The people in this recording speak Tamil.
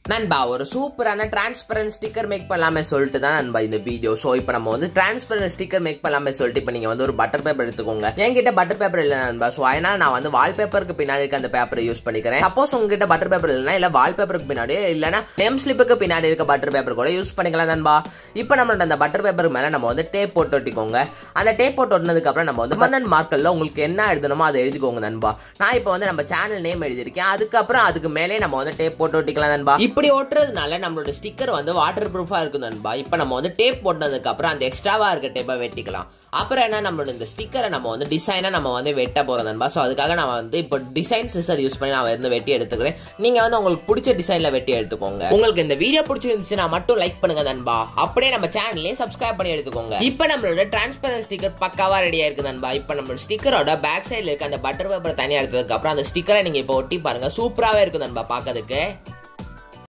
நண்பா ஒரு சூப்பரான டிரான்ஸ்பரண்ட் ஸ்டிக்கர் மேக் பண்ணலாமே சொல்லிட்டு தான் நண்பா இந்த வீடியோ ஸோ இப்போ நம்ம வந்து டிரான்ஸ்பரண்ட் ஸ்டிக்கர் மேக் பண்ணலாமே சொல்லிட்டு இப்போ நீங்கள் வந்து ஒரு பட்டர் பேப்பர் எடுத்துக்கோங்க என்கிட்ட பட்டர் பேப்பர் இல்லை நண்பா ஸோ அதனால் நான் வந்து வால்பேப்பருக்கு பின்னாடி இருக்க அந்த பேப்பரை யூஸ் பண்ணிக்கிறேன் சப்போஸ் உங்ககிட்ட பட்டர் பேப்பர் இல்லைனா இல்லை வால்பேப்பருக்கு பின்னாடி இல்லைனா நேம் ஸ்லிப்புக்கு பின்னாடி இருக்க பட்டர் பேப்பர் கூட யூஸ் பண்ணிக்கலாம் நண்பா இப்போ நம்மளோட அந்த பட்டர் பேப்பருக்கு மேலே நம்ம வந்து டேப் போட்டு ஒட்டிக்கோங்க அந்த டேப் போட்டு ஒட்டினதுக்கு அப்புறம் நம்ம வந்து மன்னன் மார்க்கரில் உங்களுக்கு என்ன எழுதணுமோ அதை எழுதிக்கோங்க நண்பா நான் இப்போ வந்து நம்ம சேனல் நேம் எழுதியிருக்கேன் அதுக்கப்புறம் அதுக்கு மேலே நம்ம வந்து டேப் போட்டு ஒட்டிக்கலாம் நண்பா இப்படி ஒட்டுறதுனால நம்மளோட ஸ்டிக்கர் வந்து வாட்டர் ப்ரூஃபா இருக்கும் நண்பா இப்போ நம்ம வந்து டேப் போட்டதுக்கு அப்புறம் அந்த எக்ஸ்ட்ராவா இருக்க டேப்பை வெட்டிக்கலாம் அப்புறம் என்ன நம்மளோட இந்த ஸ்டிக்கரை நம்ம வந்து டிசைனா நம்ம வந்து வெட்ட போறோம் நண்பா ஸோ அதுக்காக நான் வந்து இப்போ டிசைன் சிசர் யூஸ் பண்ணி நான் வந்து வெட்டி எடுத்துக்கிறேன் நீங்க வந்து உங்களுக்கு பிடிச்ச டிசைன்ல வெட்டி எடுத்துக்கோங்க உங்களுக்கு இந்த வீடியோ பிடிச்சிருந்துச்சுன்னா மட்டும் லைக் பண்ணுங்க நண்பா அப்படியே நம்ம சேனலையும் சப்ஸ்கிரைப் பண்ணி எடுத்துக்கோங்க இப்போ நம்மளோட டிரான்ஸ்பரன்ட் ஸ்டிக்கர் பக்காவா ரெடியா இருக்கு நண்பா இப்போ நம்மளோட ஸ்டிக்கரோட பேக் சைடில் இருக்க அந்த பட்டர் பேப்பர் தனியாக எடுத்ததுக்கு அப்புறம் அந்த ஸ்டிக்கரை நீங்க இப்போ ஒட்டி பாருங்க சூப்பராகவே இருக்கும் நண்பா பார்க்கறதுக்கு